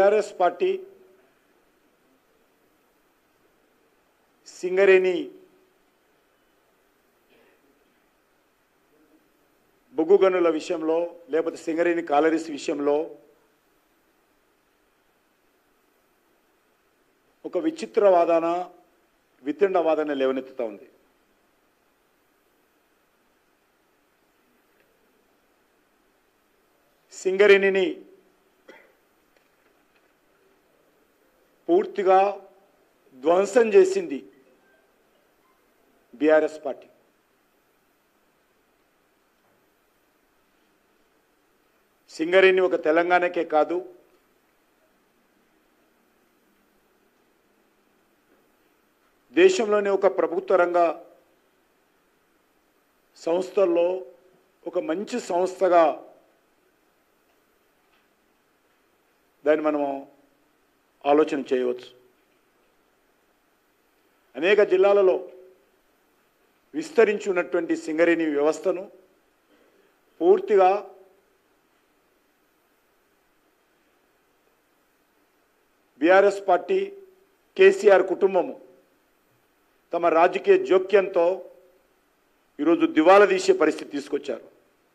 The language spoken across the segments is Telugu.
బీఆర్ఎస్ పార్టీ సింగరేణి బొగ్గు గనుల విషయంలో లేకపోతే సింగరేణి కాలరీస్ విషయంలో ఒక విచిత్ర వాదన వితండ వాదన లేవనెత్తుతా ఉంది సింగరేణిని పూర్తిగా ధ్వంసం చేసింది బీఆర్ఎస్ పార్టీ సింగరేణి ఒక తెలంగాణకే కాదు దేశంలోని ఒక ప్రభుత్వ రంగ సంస్థల్లో ఒక మంచి సంస్థగా దాన్ని మనము ఆలోచన చేయవచ్చు అనేక జిల్లాలలో విస్తరించి ఉన్నటువంటి సింగరేణి వ్యవస్థను పూర్తిగా బీఆర్ఎస్ పార్టీ కేసీఆర్ కుటుంబము తమ రాజకీయ జోక్యంతో ఈరోజు దివాలా తీసే పరిస్థితి తీసుకొచ్చారు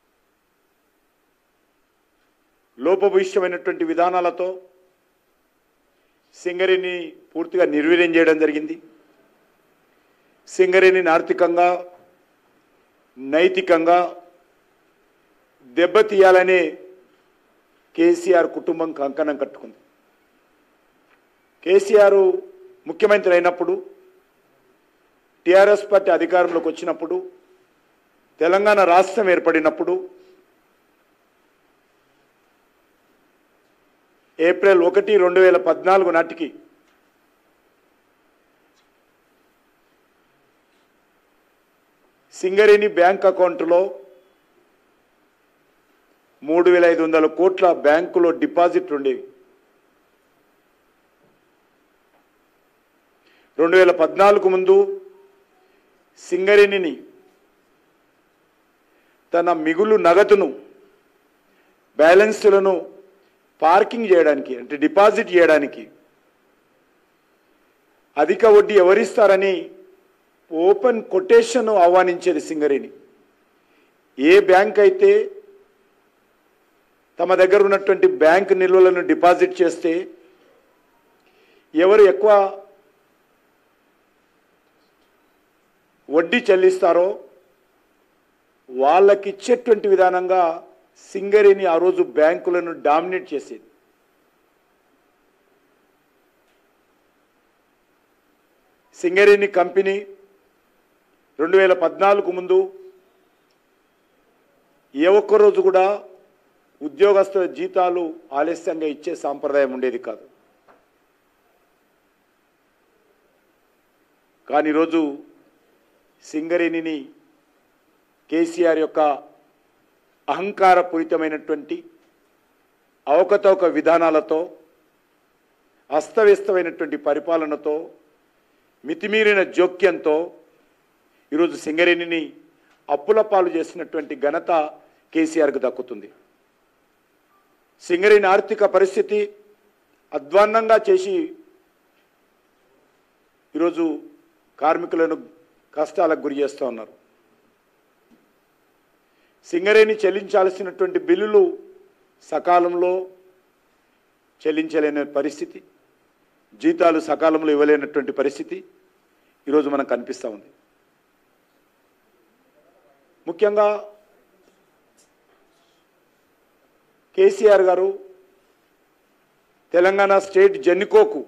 లోపభూయిష్టమైనటువంటి విధానాలతో సింగరేణి పూర్తిగా నిర్వీర్యం చేయడం జరిగింది సింగరేణిని ఆర్థికంగా నైతికంగా దెబ్బతీయాలనే కేసీఆర్ కుటుంబం కంకణం కట్టుకుంది కేసీఆర్ ముఖ్యమంత్రి అయినప్పుడు టీఆర్ఎస్ పార్టీ అధికారంలోకి వచ్చినప్పుడు తెలంగాణ రాష్ట్రం ఏర్పడినప్పుడు ఏప్రిల్ ఒకటి రెండు వేల పద్నాలుగు నాటికి సింగరేణి బ్యాంక్ అకౌంట్లో మూడు వేల ఐదు వందల కోట్ల బ్యాంకులో డిపాజిట్లు ఉండేవి రెండు వేల పద్నాలుగు ముందు సింగరేణిని తన మిగులు నగదును బ్యాలెన్స్లను పార్కింగ్ చేయడానికి అంటే డిపాజిట్ చేయడానికి అధిక వడ్డీ ఎవరిస్తారని ఓపెన్ కొటేషన్ ఆహ్వానించేది సింగరేణి ఏ బ్యాంక్ అయితే తమ దగ్గర ఉన్నటువంటి బ్యాంక్ నిల్వలను డిపాజిట్ చేస్తే ఎవరు ఎక్కువ వడ్డీ చెల్లిస్తారో వాళ్ళకి ఇచ్చేటువంటి విధానంగా సింగరేణి ఆ రోజు బ్యాంకులను డామినేట్ చేసేది సింగరేణి కంపెనీ రెండు వేల పద్నాలుగు ముందు ఏ ఒక్క రోజు కూడా ఉద్యోగస్తుల జీతాలు ఆలస్యంగా ఇచ్చే సాంప్రదాయం ఉండేది కాదు కానీ ఈరోజు సింగరేణిని కేసీఆర్ యొక్క అహంకారపూరితమైనటువంటి అవకతవక విధానాలతో అస్తవ్యస్తమైనటువంటి పరిపాలనతో మితిమీరిన జోక్యంతో ఈరోజు సింగరేణిని అప్పుల పాలు చేసినటువంటి ఘనత కేసీఆర్కు దక్కుతుంది సింగరేణి ఆర్థిక పరిస్థితి అధ్వాన్నంగా చేసి ఈరోజు కార్మికులను కష్టాలకు గురి చేస్తూ ఉన్నారు సింగరేణి చెల్లించాల్సినటువంటి బిల్లులు సకాలంలో చెల్లించలేని పరిస్థితి జీతాలు సకాలంలో ఇవ్వలేనటువంటి పరిస్థితి ఈరోజు మనకు కనిపిస్తూ ఉంది ముఖ్యంగా కేసీఆర్ గారు తెలంగాణ స్టేట్ జెన్నికోకు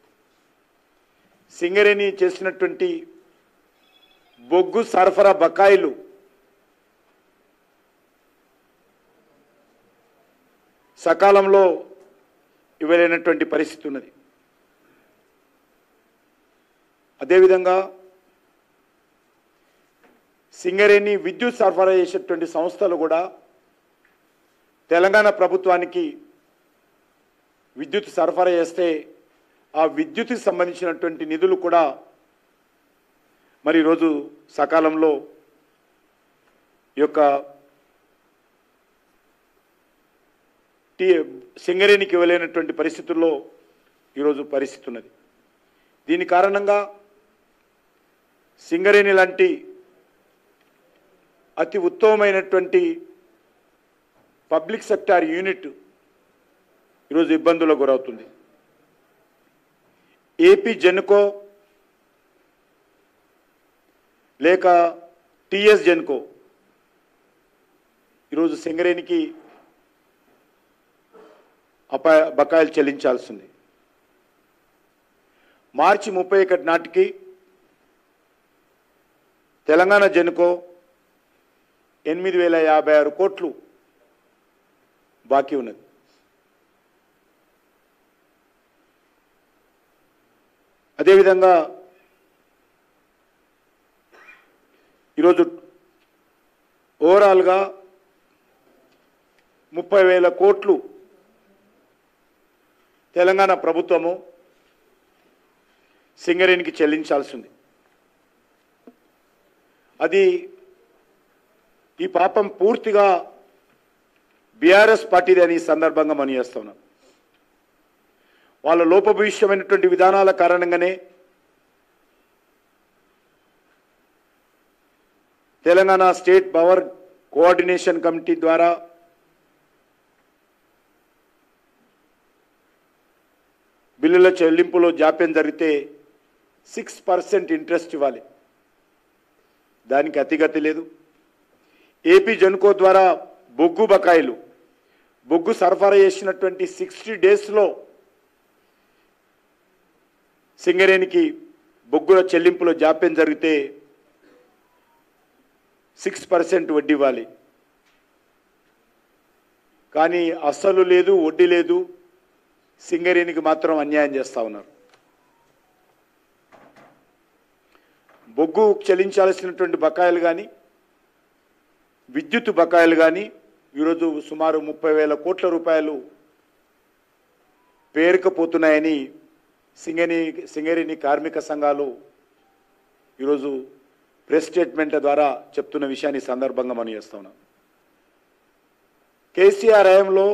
సింగరేణి చేసినటువంటి బొగ్గు సరఫరా బకాయిలు సకాలంలో ఇవ్వలేనటువంటి పరిస్థితి ఉన్నది అదేవిధంగా సింగరేణి విద్యుత్ సరఫరా చేసేటువంటి సంస్థలు కూడా తెలంగాణ ప్రభుత్వానికి విద్యుత్ సరఫరా చేస్తే ఆ విద్యుత్కి సంబంధించినటువంటి నిధులు కూడా మరి ఈరోజు సకాలంలో ఈ యొక్క టీ సింగరేణికి ఇవ్వలేనటువంటి పరిస్థితుల్లో ఈరోజు పరిస్థితి ఉన్నది దీని కారణంగా సింగరేణి లాంటి అతి ఉత్తమమైనటువంటి పబ్లిక్ సెక్టార్ యూనిట్ ఈరోజు ఇబ్బందులకు గురవుతుంది ఏపీ జెన్కో లేక టిఎస్ జెన్కో ఈరోజు సింగరేణికి అపాయ బకాయిలు చెల్లించాల్సింది మార్చి ముప్పై ఒకటి నాటికి తెలంగాణ జెన్కో ఎనిమిది వేల యాభై ఆరు కోట్లు బాకీ ఉన్నది అదేవిధంగా ఈరోజు ఓవరాల్గా ముప్పై వేల కోట్లు తెలంగాణ ప్రభుత్వము సింగరేణికి చెల్లించాల్సి ఉంది అది ఈ పాపం పూర్తిగా బీఆర్ఎస్ పార్టీది అని ఈ సందర్భంగా మనం చేస్తున్నాం వాళ్ళ లోపభూయిష్టమైనటువంటి విధానాల కారణంగానే Telangana state power coordination committee ద్వారా బిల్లుల చెల్లింపులో జాప్యం జరిగితే సిక్స్ పర్సెంట్ ఇంట్రెస్ట్ ఇవ్వాలి దానికి అతిగతి లేదు ఏపీ జనుకో ద్వారా బొగ్గు బకాయిలు బొగ్గు సరఫరా చేసినటువంటి సిక్స్టీ డేస్లో సింగరేణికి బొగ్గుల చెల్లింపులో జాప్యం జరిగితే సిక్స్ పర్సెంట్ వడ్డీ ఇవ్వాలి కానీ అస్సలు లేదు వడ్డీ లేదు సింగరేణికి మాత్రం అన్యాయం చేస్తా ఉన్నారు బొగ్గు చెల్లించాల్సినటువంటి బకాయిలు కానీ విద్యుత్ బకాయిలు కానీ ఈరోజు సుమారు ముప్పై వేల కోట్ల రూపాయలు పేరుకపోతున్నాయని సింగరేణి సింగరేణి కార్మిక సంఘాలు ఈరోజు ప్రెస్ స్టేట్మెంట్ల ద్వారా చెప్తున్న విషయాన్ని ఈ సందర్భంగా మనం చేస్తా ఉన్నాం కేసీఆర్ హయాంలో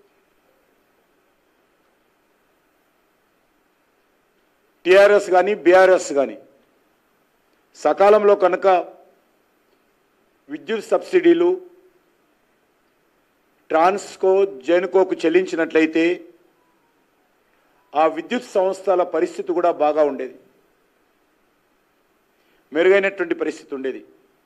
టిఆర్ఎస్ కానీ బీఆర్ఎస్ కానీ సకాలంలో కనుక విద్యుత్ సబ్సిడీలు ట్రాన్స్కో జెన్కోకు చెల్లించినట్లయితే ఆ విద్యుత్ సంస్థల పరిస్థితి కూడా బాగా ఉండేది మెరుగైనటువంటి పరిస్థితి ఉండేది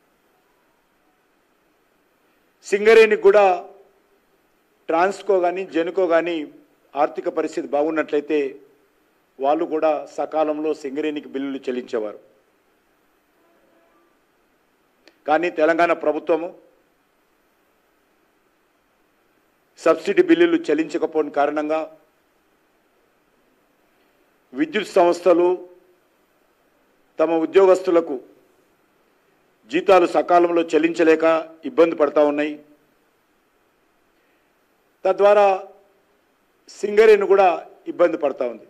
సింగరేణికి కూడా ట్రాన్స్కో కానీ జెన్కో కానీ ఆర్థిక పరిస్థితి బాగున్నట్లయితే వాళ్ళు కూడా సకాలంలో సింగరేణికి బిల్లులు చెల్లించేవారు కానీ తెలంగాణ ప్రభుత్వము సబ్సిడీ బిల్లులు చెల్లించకపోని కారణంగా విద్యుత్ సంస్థలు తమ ఉద్యోగస్తులకు జీతాలు సకాలంలో చెల్లించలేక ఇబ్బంది పడతా ఉన్నాయి తద్వారా సింగరేణి కూడా ఇబ్బంది పడతా ఉంది